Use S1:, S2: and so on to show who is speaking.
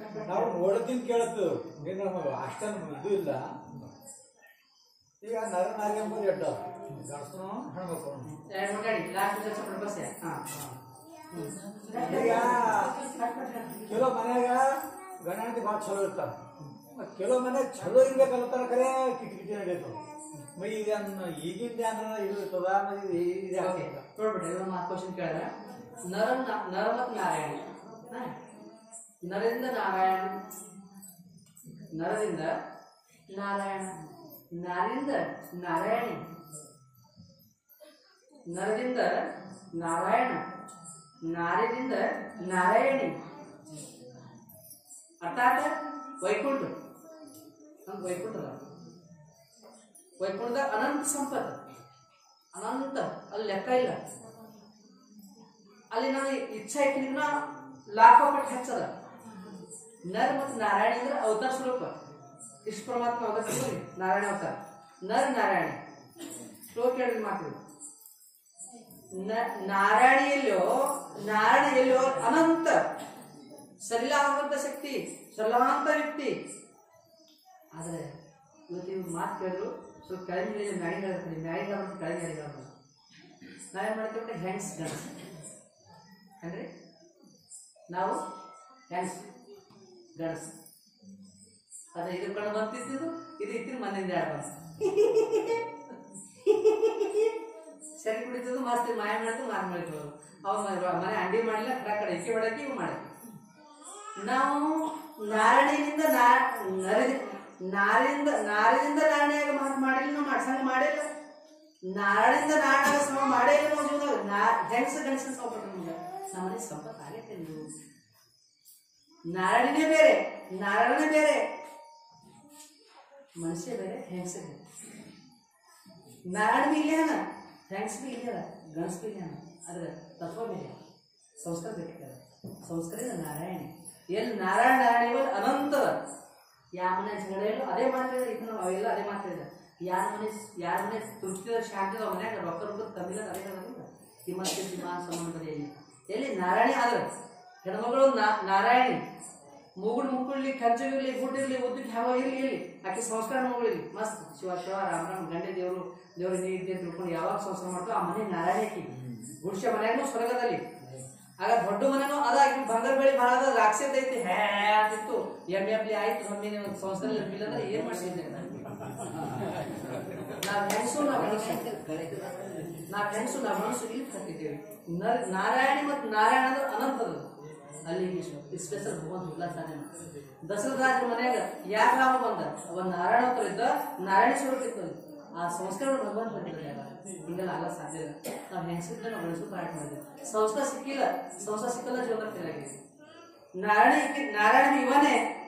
S1: ನಾವು ನೋಡೋದಿನ್ ಕೇಳತ್ತು ಏನು ನಮಗೆ ಅಷ್ಟೊಂದು ಇದು ಇಲ್ಲ ಈಗ ನರ ನಾರಿ ಎಂಬುದು ಎಡ್ಡ ಗಣಸನು ಹೆಣ್ಮಕ್ಳು
S2: ಎರಡು ಮಾತಾಡಿ ಲಾಸ್ಟ್ ಚಪ್ಪಲ್ ಬಸ್ ಹಾ
S1: ಈಗ ಕೆಲವು ಮನ್ಯಾಗ ಗಂಡ ಹೆಂಡತಿ ಭಾಳ ಚಲೋ ಇರ್ತಾರ ಮತ್ತ್ ಕೆಲವು ಮನೆ ಚಲೋ ಇರ್ಬೇಕಲ್ಲತ್ತಾರ ಕರೆ ಕಿಟಿ ಕಿಟಿ ನಡೆಯುತ್ತವ ಮೈ ಇದನ್ನ ಈಗಿಂದ ಅಂದ್ರೆ ಇದು ಇರ್ತದ ಮತ್ತೆ ಇದು ಇದು
S2: ಓಕೆ
S1: ಆಗ್ತದ.
S2: ನೋಡ್ಬಿಟ್ರಿ ಇವಾಗ ಮಾತು ಕ್ವಶನ್ ಕೇಳಿದ್ರೆ ನರ ನರ ಮತ್ತು ನಾರಾಯಣ ಹಾ? ನರದಿಂದ ನಾರಾಯಣ ನರದಿಂದ ನಾರಾಯಣ ನಾರಿಂದ ನಾರಾಯಣಿ ನರದಿಂದ ನಾರಾಯಣ ನಾರ್ಯದಿಂದ ನಾರಾಯಣಿ ಅರ್ಥಾತ್ ವೈಕುಂಠ ನಮ್ಗೆ ವೈಕುಂಠ ಅದ ವೈಕುಂಠದಾಗ ಅನಂತ ಸಂಪತ್ತು ಅನಂತ ಅಲ್ಲಿ ಲೆಕ್ಕ ಇಲ್ಲ ಅಲ್ಲಿ ನಾನು ಇಚ್ಛಾ ಇಟ್ಟಿನ ಲಾಖೋ ಪಟ್ಟು ಹೆಚ್ಚದ ನರ್ ಮತ್ತು ನಾರಾಯಣ ಅಂದ್ರೆ ಅವತಾರ ಸ್ವರೂಪ ಕೃಷ್ಣ ಪರಮಾತ್ಮ ಅವತಾರ ಸ್ವರೂಪ ನಾರಾಯಣ ಅವತಾರ ನರ್ ನಾರಾಯಣ ಶ್ಲೋಕ ಹೇಳಿದ ಮಾತು ನ- ನಾರಾಯಣ ಎಲ್ಲೋ ನಾರಾಯಣ ಎಲ್ಲೋ ಅನಂತ ಸರಿಲಾಗಂತ ಶಕ್ತಿ ಸರಳಾಂತ ವ್ಯಕ್ತಿ ಆದರೆ ಇವತ್ತು ಇವ್ರು ಮಾತು ಕೇಳಿದ್ರು ಸ್ವಲ್ಪ ಕೆಳಗಿನ ಮ್ಯಾಗಿನ ಹೇಳ್ತಾರೆ ಮ್ಯಾಗಿನ ಹೇಳ್ಬಿಟ್ಟು ಕೆಳಗಿನ ಹೇಳ್ಬಾರ್ದು ನಾವೇನು ಮಾಡ್ತೀವಿ ಹೆಂಗ್ಸ್ ಗಣಸ್ ಅಂದ್ರೆ ನಾವು ಹೆಂಗ್ಸ್ ಗಣಸ್ ಅದೇ ಇದು ಕಣ್ಣು ಬಂತಿದ್ದು ಇದು ಇತ್ತಿನ ಮನೆಯಿಂದ ಎರಡು ಬಂತು ಸರಿ ಕುಡಿತದ್ದು ಮಸ್ತ್ ಮಾಯ ಮಾಡ್ತು ಮಾರು ಮಾಡಿದ್ರು ಅವ ಮನೆ ಅಂಡಿ ಮಾಡಲಿಲ್ಲ ಕಡೆ ಕಡೆ ಇಕ್ಕಿ ಹೊಡಕ್ಕೆ ಇವು ಮಾಡಿ ನಾವು ನಾರಾಯಣಿಯಿಂದ ನರಿ ನಾರಿಂದ ನಾರಿನಿಂದ ನಾರಾಯಣಿಯಾಗ ಮಾತು ಮಾಡಿಲ್ಲ ನಾವು ಮಾಡ್ಸಂಗ ಮಾಡಿಲ್ಲ ನಾರಾಯಣಿಂದ ನಾರಾಯಣ ಸಮ ಮಾಡೇ ಇಲ್ಲ ನಾವು ಜೀವನ ನಾ ಹೆಂಗಸ ಗಣಸನ ಸಂಪತ್ತು ನಮ್ಗೆ ನಮ್ಮನೆ ಸಂಪತ್ತು ಆಗೈತೆ ನೀವು ನಾರಾಯಣನೇ ಬೇರೆ ನಾರಾಯಣನೇ ಬೇರೆ ಮನುಷ್ಯ ಬೇರೆ ಹೆಂಗಸ ಬೇರೆ ನಾರಾಯಣ ಬಿ ಇಲ್ಲೇ ಹೆಂಗಸ್ ಬಿ ಇಲ್ಲೇ ಅದ ಗಣಸ್ ಬಿ ಇಲ್ಲೇ ಅದ್ರ ತತ್ವ ಬೇರೆ ಸಂಸ್ಕಾರ ಬೇಕಾದ ಸಂಸ್ಕಾರ ನಾರಾಯಣಿ ಎಲ್ಲಿ ನಾರಾಯಣ ನಾರಾಯಣ ಇವತ್ತು ಅನಂತದ ಯಾವ ಮನೆ ಜಗಳ ಇಲ್ಲ ಅದೇ ಮಾತಾಡಿದ ಇದನ್ನು ಅವೆಲ್ಲ ಅದೇ ಮಾತಾಡಿದ ಯಾರ ಮನೆ ಯಾರ ಮನೆ ತೃಪ್ತಿದ ಶಾಂತಿದ ಮನ್ಯಾಗ ರೊಕ್ಕ ರೊಕ್ಕ ತಮಿಳ ಅದೇ ಹೇಳೋದಿಲ್ಲ ತಿಮ್ಮತ್ತೆ ತಿಮ್ಮ ಸಂಬಂಧದ ಎಲ್ಲಿ ಎಲ್ಲಿ ನಾರಾಯಣಿ ಆದ್ರೆ ಹೆಣ್ಮಗಳು ನಾ- ನಾರಾಯಣಿ ಮೂಗುಡ್ ಮುಕ್ಕುಳ್ಳಿ ಕಂಚಿರ್ಲಿ ಗುಡ್ಡಿರ್ಲಿ ಉದ್ದಕ್ಕೆ ಹ್ಯಾವ ಇರ್ಲಿ ಇರ್ಲಿ ಆಕೆ ಸಂಸ್ಕಾರ ಮಗಳಿರ್ಲಿ ಮಸ್ತ್ ಶಿವ ಶಿವ ರಾಮ ರಾಮ ಗಂಡೆ ದೇವರು ದೇವ್ರ ನೀ ಇದ್ದೆ ಅಂತ ತಿಳ್ಕೊಂಡು ಯಾವಾಗ ಸಂಸ್ಕಾರ ಮಾಡ್ತಾವ ಆ ಮನೆ ನಾರಾಯಣಿ ಆಕಿ ಗುಡ್ಸ ಮನ್ಯಾಗೂ ಸ್ವರ್ಗದಲ್ಲಿ ಆಗ ದೊಡ್ಡ ಮನೆನೂ ಅದ ಆಕಿ ಬಂಗಾರ ಬೆಳಿ ಭಾಳ ಅದ ರಾಕ್ಷಸ ಐತಿ ಹ್ಯಾ ಅಂತಿತ್ತು ಎಮ್ ಎಫ್ಲಿ ಆಯ್ತು ಮಮ್ಮಿ ನೀವು ಸಂಸ್ಥೆ ಇರ್ಲಿಲ್ಲ ಅಂದ್ರೆ ಏನ್ ಮಾಡ್ಸಿದ್ದೆ ನಾವ್ ಹೆಂಗಸು ನಾವ್ ಮನಸ್ಸು ನಾವ್ ಹೆಂಗಸು ನಾವ್ ಮನಸ್ಸು ಇಲ್ಲಿ ಹಾಕಿದ್ದೇವೆ ನರ್- ನಾರಾಯಣಿ ಮತ್ತು ನಾರಾಯಣ ಅಂದ್ರೆ ಅನಂತದ ಅಲ್ಲಿ ಸ್ಪೆಷಲ್ ಭಗವಂತ ಉಲ್ಲಾಸನೆ ದಸರಾಜ ಮನ್ಯಾಗ ಯಾಕೆ ರಾಮ ಬಂದ ಒಂದ್ ನಾರಾಯಣ ಅವತಾರ ಇದ್ದ ನಾರಾಯಣ ಸ್ವರೂಪ ಇತ್ತು ಅಲ್ಲಿ. ಆ ಸಂಸ್ಕಾರ ಭಗವಂತ ಬಂದಿಲ್ಲ ಹಿಂಗೆಲ್ಲ ಆಗಲ್ಲ ಸಾಧ್ಯ ಇಲ್ಲ ನಾವು ಹೆಂಗಸಿದ್ರೆ ನಾವು ಗಣಸು ಪಾಠ ಮಾಡಿದ್ವಿ ಸಂಸ್ಕಾರ ಸಿಕ್ಕಿಲ್ಲ ಸಂಸ್ಕಾರ ಸಿಕ್ಕಲ್ಲ ಜೀವನ ಫೇಲ್ ಆಗಿದೆ ನಾರಾಯಣ ಇಕ್ಕಿ- ನಾರಾಯಣ ಇವನೇ